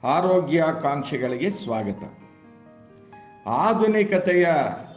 ಆರೋಗ್ಯಾಕಾಂಕ್ಷಿಗಳಿಗೆ ಸ್ವಾಗತ ಆಧುನಿಕತೆಯ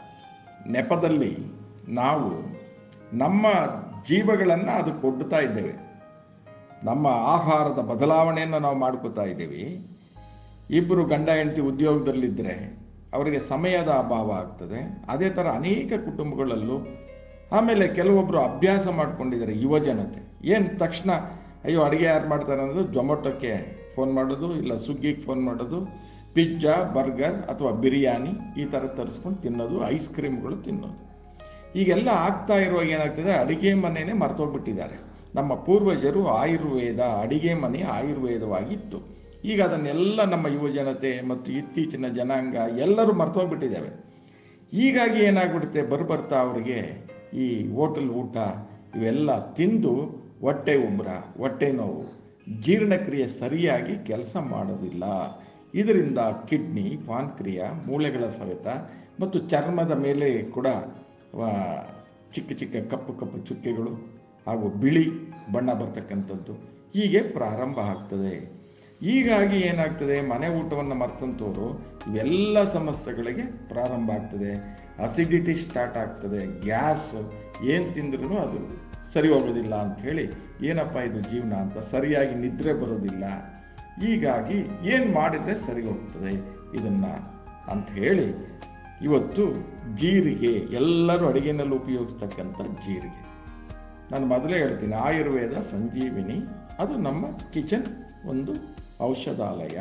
ನೆಪದಲ್ಲಿ ನಾವು ನಮ್ಮ ಜೀವಗಳನ್ನು ಅದಕ್ಕೆ ಒಡ್ಡುತ್ತಾ ಇದ್ದೇವೆ ನಮ್ಮ ಆಹಾರದ ಬದಲಾವಣೆಯನ್ನು ನಾವು ಮಾಡ್ಕೋತಾ ಇದ್ದೀವಿ ಇಬ್ಬರು ಗಂಡ ಹೆಂಡತಿ ಉದ್ಯೋಗದಲ್ಲಿದ್ದರೆ ಅವರಿಗೆ ಸಮಯದ ಅಭಾವ ಆಗ್ತದೆ ಅದೇ ಥರ ಅನೇಕ ಕುಟುಂಬಗಳಲ್ಲೂ ಆಮೇಲೆ ಕೆಲವೊಬ್ಬರು ಅಭ್ಯಾಸ ಮಾಡ್ಕೊಂಡಿದ್ದಾರೆ ಯುವ ಜನತೆ ಏನು ತಕ್ಷಣ ಅಯ್ಯೋ ಅಡುಗೆ ಯಾರು ಮಾಡ್ತಾರೆ ಅನ್ನೋದು ಜೊಮೊಟೊಕ್ಕೆ ಫೋನ್ ಮಾಡೋದು ಇಲ್ಲ ಸ್ವಿಗ್ಗಿಗೆ ಫೋನ್ ಮಾಡೋದು ಪಿಜ್ಜಾ ಬರ್ಗರ್ ಅಥವಾ ಬಿರಿಯಾನಿ ಈ ಥರ ತರಿಸ್ಕೊಂಡು ತಿನ್ನೋದು ಐಸ್ ಕ್ರೀಮ್ಗಳು ತಿನ್ನೋದು ಈಗೆಲ್ಲ ಆಗ್ತಾ ಇರುವಾಗ ಏನಾಗ್ತದೆ ಅಡಿಗೆ ಮನೆಯೇ ಮರ್ತೋಗ್ಬಿಟ್ಟಿದ್ದಾರೆ ನಮ್ಮ ಪೂರ್ವಜರು ಆಯುರ್ವೇದ ಅಡಿಗೆ ಮನೆ ಆಯುರ್ವೇದವಾಗಿತ್ತು ಈಗ ಅದನ್ನೆಲ್ಲ ನಮ್ಮ ಯುವ ಜನತೆ ಮತ್ತು ಇತ್ತೀಚಿನ ಜನಾಂಗ ಎಲ್ಲರೂ ಮರ್ತೋಗ್ಬಿಟ್ಟಿದ್ದಾವೆ ಹೀಗಾಗಿ ಏನಾಗ್ಬಿಡುತ್ತೆ ಬರ್ಬರ್ತಾ ಅವರಿಗೆ ಈ ಹೋಟೆಲ್ ಊಟ ಇವೆಲ್ಲ ತಿಂದು ಹೊಟ್ಟೆ ಉಬ್ಬರ ಹೊಟ್ಟೆ ನೋವು ಜೀರ್ಣಕ್ರಿಯೆ ಸರಿಯಾಗಿ ಕೆಲಸ ಮಾಡೋದಿಲ್ಲ ಇದರಿಂದ ಕಿಡ್ನಿ ಪಾನ್ಕ್ರಿಯ ಮೂಳೆಗಳ ಸವೆತ ಮತ್ತು ಚರ್ಮದ ಮೇಲೆ ಕೂಡ ಆ, ಚಿಕ್ಕ ಚಿಕ್ಕ ಕಪ್ಪು ಕಪ್ಪು ಚುಕ್ಕೆಗಳು ಹಾಗೂ ಬಿಳಿ ಬಣ್ಣ ಬರ್ತಕ್ಕಂಥದ್ದು ಹೀಗೆ ಪ್ರಾರಂಭ ಆಗ್ತದೆ ಹೀಗಾಗಿ ಏನಾಗ್ತದೆ ಮನೆ ಊಟವನ್ನು ಮರ್ತಂತವರು ಇವೆಲ್ಲ ಸಮಸ್ಯೆಗಳಿಗೆ ಪ್ರಾರಂಭ ಆಗ್ತದೆ ಅಸಿಡಿಟಿ ಸ್ಟಾರ್ಟ್ ಆಗ್ತದೆ ಗ್ಯಾಸ್ ಏನು ತಿಂದ್ರೂ ಅದು ಸರಿ ಹೋಗೋದಿಲ್ಲ ಅಂಥೇಳಿ ಏನಪ್ಪ ಇದು ಜೀವನ ಅಂತ ಸರಿಯಾಗಿ ನಿದ್ರೆ ಬರೋದಿಲ್ಲ ಹೀಗಾಗಿ ಏನು ಮಾಡಿದರೆ ಸರಿ ಹೋಗ್ತದೆ ಇದನ್ನು ಅಂತ ಹೇಳಿ ಇವತ್ತು ಜೀರಿಗೆ ಎಲ್ಲರೂ ಅಡುಗೆನಲ್ಲಿ ಉಪಯೋಗಿಸ್ತಕ್ಕಂಥ ಜೀರಿಗೆ ನಾನು ಮೊದಲೇ ಹೇಳ್ತೀನಿ ಆಯುರ್ವೇದ ಸಂಜೀವಿನಿ ಅದು ನಮ್ಮ ಕಿಚನ್ ಒಂದು ಔಷಧಾಲಯ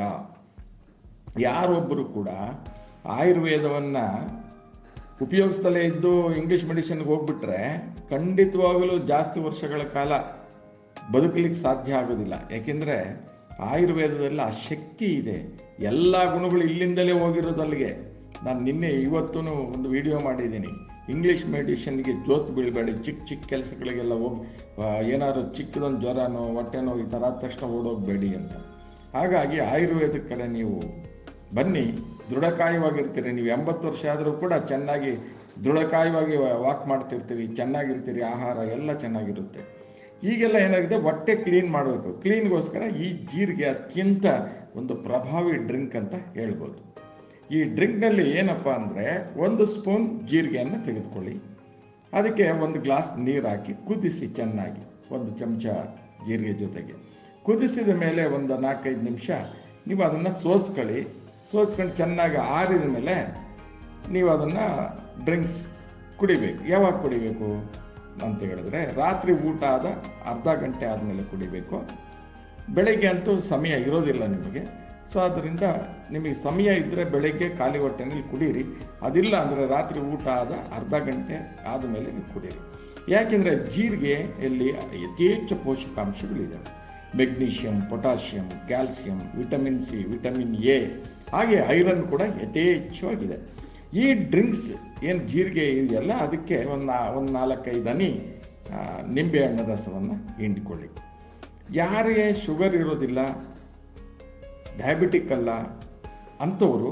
ಯಾರೊಬ್ಬರು ಕೂಡ ಆಯುರ್ವೇದವನ್ನು ಉಪಯೋಗಿಸ್ತಲೇ ಇದ್ದು ಇಂಗ್ಲೀಷ್ ಮೆಡಿಸಿನ್ಗೆ ಹೋಗ್ಬಿಟ್ರೆ ಖಂಡಿತವಾಗಲೂ ಜಾಸ್ತಿ ವರ್ಷಗಳ ಕಾಲ ಬದುಕಲಿಕ್ಕೆ ಸಾಧ್ಯ ಆಗೋದಿಲ್ಲ ಯಾಕೆಂದರೆ ಆಯುರ್ವೇದದಲ್ಲಿ ಆ ಶಕ್ತಿ ಇದೆ ಎಲ್ಲ ಗುಣಗಳು ಇಲ್ಲಿಂದಲೇ ಹೋಗಿರೋದು ಅಲ್ಲಿಗೆ ನಾನು ನಿನ್ನೆ ಇವತ್ತೂ ಒಂದು ವಿಡಿಯೋ ಮಾಡಿದ್ದೀನಿ ಇಂಗ್ಲೀಷ್ ಮೆಡಿಷನ್ಗೆ ಜೋತ್ ಬೀಳಬೇಡಿ ಚಿಕ್ಕ ಚಿಕ್ಕ ಕೆಲಸಗಳಿಗೆಲ್ಲ ಹೋಗಿ ಏನಾದ್ರು ಚಿಕ್ಕದೊಂದು ಜ್ವರನೋ ಹೊಟ್ಟೆನೋ ಈ ಥರ ಆದ ತಕ್ಷಣ ಓಡೋಗಬೇಡಿ ಅಂತ ಹಾಗಾಗಿ ಆಯುರ್ವೇದದ ಕಡೆ ನೀವು ಬನ್ನಿ ದೃಢಕಾಯವಾಗಿರ್ತೀರಿ ನೀವು ಎಂಬತ್ತು ವರ್ಷ ಆದರೂ ಕೂಡ ಚೆನ್ನಾಗಿ ದೃಢಕಾಯವಾಗಿ ವಾಕ್ ಮಾಡ್ತಿರ್ತೀರಿ ಚೆನ್ನಾಗಿರ್ತೀರಿ ಆಹಾರ ಎಲ್ಲ ಚೆನ್ನಾಗಿರುತ್ತೆ ಈಗೆಲ್ಲ ಏನಾಗಿದೆ ಹೊಟ್ಟೆ ಕ್ಲೀನ್ ಮಾಡಬೇಕು ಕ್ಲೀನ್ಗೋಸ್ಕರ ಈ ಜೀರಿಗೆ ಅತ್ಯಂತ ಒಂದು ಪ್ರಭಾವಿ ಡ್ರಿಂಕ್ ಅಂತ ಹೇಳ್ಬೋದು ಈ ಡ್ರಿಂಕ್ನಲ್ಲಿ ಏನಪ್ಪ ಅಂದರೆ ಒಂದು ಸ್ಪೂನ್ ಜೀರಿಗೆಯನ್ನು ತೆಗೆದುಕೊಳ್ಳಿ ಅದಕ್ಕೆ ಒಂದು ಗ್ಲಾಸ್ ನೀರು ಹಾಕಿ ಕುದಿಸಿ ಚೆನ್ನಾಗಿ ಒಂದು ಚಮಚ ಜೀರಿಗೆ ಜೊತೆಗೆ ಕುದಿಸಿದ ಮೇಲೆ ಒಂದು ನಾಲ್ಕೈದು ನಿಮಿಷ ನೀವು ಅದನ್ನು ಸೋಸ್ಕೊಳ್ಳಿ ಸೋಸ್ಕೊಂಡು ಚೆನ್ನಾಗಿ ಆರಿದ ಮೇಲೆ ನೀವು ಅದನ್ನು ಡ್ರಿಂಕ್ಸ್ ಕುಡಿಬೇಕು ಯಾವಾಗ ಕುಡಿಬೇಕು ಅಂತ ಹೇಳಿದ್ರೆ ರಾತ್ರಿ ಊಟ ಆದ ಅರ್ಧ ಗಂಟೆ ಆದಮೇಲೆ ಕುಡಿಬೇಕು ಬೆಳಗ್ಗೆ ಅಂತೂ ಸಮಯ ಇರೋದಿಲ್ಲ ನಿಮಗೆ ಸೊ ಅದರಿಂದ ನಿಮಗೆ ಸಮಯ ಇದ್ದರೆ ಬೆಳಗ್ಗೆ ಖಾಲಿ ಹೊಟ್ಟೆನಲ್ಲಿ ಕುಡೀರಿ ಅದಿಲ್ಲ ಅಂದರೆ ರಾತ್ರಿ ಊಟ ಆದ ಅರ್ಧ ಗಂಟೆ ಆದಮೇಲೆ ನೀವು ಕುಡೀರಿ ಯಾಕೆಂದರೆ ಜೀರಿಗೆಯಲ್ಲಿ ಯಥೇಚ್ಛ ಪೋಷಕಾಂಶಗಳಿದ್ದಾವೆ magnesium potassium calcium vitamin C vitamin A ಹಾಗೆ ಐರನ್ ಕೂಡ ಯಥೇಚ್ಛವಾಗಿದೆ ಈ ಡ್ರಿಂಕ್ಸ್ ಏನು ಜೀರಿಗೆ ಇದೆಯಲ್ಲ ಅದಕ್ಕೆ ಒಂದು ನಾ ಒಂದು ನಾಲ್ಕೈದು ಹನಿ ಆ, ನಿಂಬೆಹಣ್ಣು ರಸವನ್ನು ಹಿಂಡಿಕೊಳ್ಳಿ ಯಾರಿಗೆ ಶುಗರ್ ಇರೋದಿಲ್ಲ ಡಯಾಬಿಟಿಕ್ ಅಲ್ಲ ಅಂಥವರು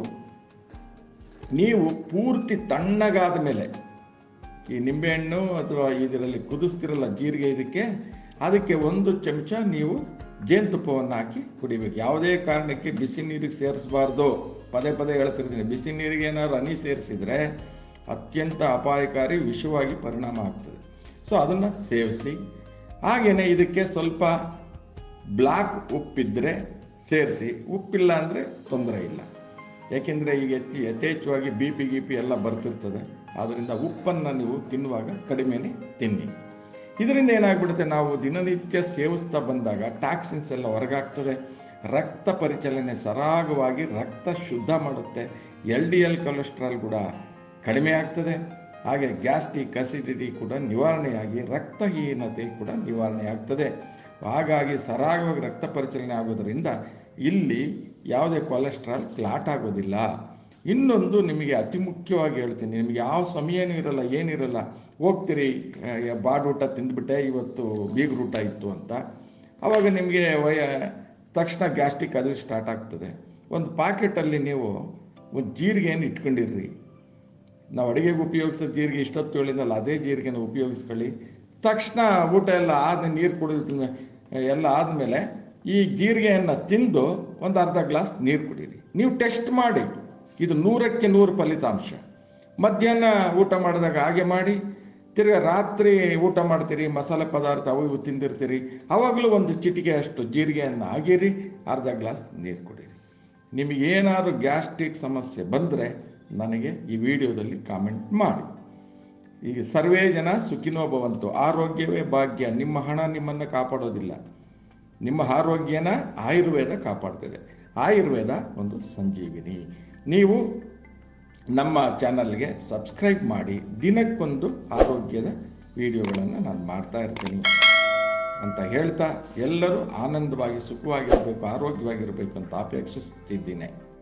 ನೀವು ಪೂರ್ತಿ ತಣ್ಣಗಾದ ಮೇಲೆ ಈ ನಿಂಬೆಹಣ್ಣು ಅಥವಾ ಇದರಲ್ಲಿ ಕುದಿಸ್ತಿರಲ್ಲ ಜೀರಿಗೆ ಇದಕ್ಕೆ ಅದಕ್ಕೆ ಒಂದು ಚಮಚ ನೀವು ಜೇನುತುಪ್ಪವನ್ನು ಹಾಕಿ ಕುಡಿಬೇಕು ಯಾವುದೇ ಕಾರಣಕ್ಕೆ ಬಿಸಿ ನೀರಿಗೆ ಸೇರಿಸಬಾರ್ದು ಪದೇ ಪದೇ ಹೇಳ್ತಿರ್ತೀನಿ ಬಿಸಿ ನೀರಿಗೆ ಏನಾದ್ರು ಹನಿ ಸೇರಿಸಿದ್ರೆ ಅತ್ಯಂತ ಅಪಾಯಕಾರಿ ವಿಷವಾಗಿ ಪರಿಣಾಮ ಆಗ್ತದೆ ಸೊ ಅದನ್ನು ಸೇವಿಸಿ ಹಾಗೆಯೇ ಇದಕ್ಕೆ ಸ್ವಲ್ಪ ಬ್ಲಾಕ್ ಉಪ್ಪಿದ್ರೆ ಸೇರಿಸಿ ಉಪ್ಪಿಲ್ಲ ಅಂದರೆ ತೊಂದರೆ ಇಲ್ಲ ಯಾಕೆಂದರೆ ಈಗ ಹೆಚ್ಚು ಯಥೇಚ್ಛವಾಗಿ ಬಿ ಪಿ ಗಿ ಪಿ ಎಲ್ಲ ಬರ್ತಿರ್ತದೆ ಆದ್ದರಿಂದ ಉಪ್ಪನ್ನು ನೀವು ತಿನ್ನುವಾಗ ಕಡಿಮೆನೇ ತಿನ್ನಿ ಇದರಿಂದ ಏನಾಗ್ಬಿಡುತ್ತೆ ನಾವು ದಿನನಿತ್ಯ ಸೇವಿಸ್ತಾ ಬಂದಾಗ ಟಾಕ್ಸಿನ್ಸ್ ಎಲ್ಲ ಹೊರಗಾಗ್ತದೆ ರಕ್ತ ಪರಿಚಲನೆ ಸರಾಗವಾಗಿ ರಕ್ತ ಶುದ್ಧ ಮಾಡುತ್ತೆ ಎಲ್ ಡಿ ಎಲ್ ಕೊಲೆಸ್ಟ್ರಾಲ್ ಕೂಡ ಕಡಿಮೆ ಆಗ್ತದೆ ಹಾಗೆ ಗ್ಯಾಸ್ಟ್ರಿಕ್ ಅಸಿಡಿಟಿ ಕೂಡ ನಿವಾರಣೆಯಾಗಿ ರಕ್ತಹೀನತೆ ಕೂಡ ನಿವಾರಣೆ ಆಗ್ತದೆ ಹಾಗಾಗಿ ಸರಾಗವಾಗಿ ರಕ್ತ ಪರಿಚಲನೆ ಆಗೋದರಿಂದ ಇಲ್ಲಿ ಯಾವುದೇ ಕೊಲೆಸ್ಟ್ರಾಲ್ ಕ್ಲಾಟ್ ಆಗೋದಿಲ್ಲ ಇನ್ನೊಂದು ನಿಮಗೆ ಅತಿ ಮುಖ್ಯವಾಗಿ ಹೇಳ್ತೀನಿ ನಿಮಗೆ ಯಾವ ಸಮಯನೂ ಇರಲ್ಲ ಏನಿರಲ್ಲ ಹೋಗ್ತೀರಿ ಆ, ಬಾಡೂಟ ತಿಂದ್ಬಿಟ್ಟೆ ಇವತ್ತು ಬೀಗ್ರೂಟ ಇತ್ತು ಅಂತ ಆವಾಗ ನಿಮಗೆ ವಯ ತಕ್ಷಣ ಗ್ಯಾಸ್ಟ್ರಿಕ್ ಅದು ಸ್ಟಾರ್ಟ್ ಆಗ್ತದೆ ಒಂದು ಪಾಕೆಟಲ್ಲಿ ನೀವು ಒಂದು ಜೀರಿಗೆಯನ್ನು ಇಟ್ಕೊಂಡಿರ್ರಿ ನಾವು ಅಡುಗೆಗೆ ಉಪಯೋಗಿಸೋ ಜೀರಿಗೆ ಇಷ್ಟೊತ್ತು ಹೇಳಿದ್ನಲ್ಲ ಅದೇ ಜೀರಿಗೆನ ಉಪಯೋಗಿಸ್ಕೊಳ್ಳಿ ತಕ್ಷಣ ಊಟ ಎಲ್ಲ ಆದ ನೀರು ಕುಡಿದ ಎಲ್ಲ ಆದಮೇಲೆ ಈ ಜೀರಿಗೆಯನ್ನು ತಿಂದು ಒಂದು ಅರ್ಧ ಗ್ಲಾಸ್ ನೀರು ಕುಡೀರಿ ನೀವು ಟೆಸ್ಟ್ ಮಾಡಿ ಇದು ನೂರಕ್ಕೆ ನೂರು ಫಲಿತಾಂಶ ಮಧ್ಯಾಹ್ನ ಊಟ ಮಾಡಿದಾಗ ಹಾಗೆ ಮಾಡಿ ತಿರ್ಗಾ ರಾತ್ರಿ ಊಟ ಮಾಡ್ತೀರಿ ಮಸಾಲೆ ಪದಾರ್ಥ ಅವು ಇವು ತಿಂದಿರ್ತೀರಿ ಅವಾಗಲೂ ಒಂದು ಚಿಟಿಕೆ ಅಷ್ಟು ಜೀರಿಗೆಯನ್ನು ಆಗಿರಿ ಅರ್ಧ ಗ್ಲಾಸ್ ನೀರು ಕುಡೀರಿ ನಿಮಗೇನಾದ್ರು ಗ್ಯಾಸ್ಟ್ರಿಕ್ ಸಮಸ್ಯೆ ಬಂದರೆ ನನಗೆ ಈ ವಿಡಿಯೋದಲ್ಲಿ ಕಾಮೆಂಟ್ ಮಾಡಿ ಈಗ ಸರ್ವೇ ಜನ ಸುಖಿನೋ ಭವಂತು ಆರೋಗ್ಯವೇ ಭಾಗ್ಯ ನಿಮ್ಮ ಹಣ ನಿಮ್ಮನ್ನು ಕಾಪಾಡೋದಿಲ್ಲ ನಿಮ್ಮ ಆರೋಗ್ಯನ ಆಯುರ್ವೇದ ಕಾಪಾಡ್ತದೆ ಆಯುರ್ವೇದ ಒಂದು ಸಂಜೀವಿನಿ ನೀವು ನಮ್ಮ ಚಾನಲ್ಗೆ ಸಬ್ಸ್ಕ್ರೈಬ್ ಮಾಡಿ ದಿನಕ್ಕೊಂದು ಆರೋಗ್ಯದ ವಿಡಿಯೋಗಳನ್ನು ನಾನು ಮಾಡ್ತಾ ಇರ್ತೀನಿ ಅಂತ ಹೇಳ್ತಾ ಎಲ್ಲರೂ ಆನಂದವಾಗಿ ಸುಖವಾಗಿರಬೇಕು ಆರೋಗ್ಯವಾಗಿರಬೇಕು ಅಂತ ಅಪೇಕ್ಷಿಸ್ತಿದ್ದೀನಿ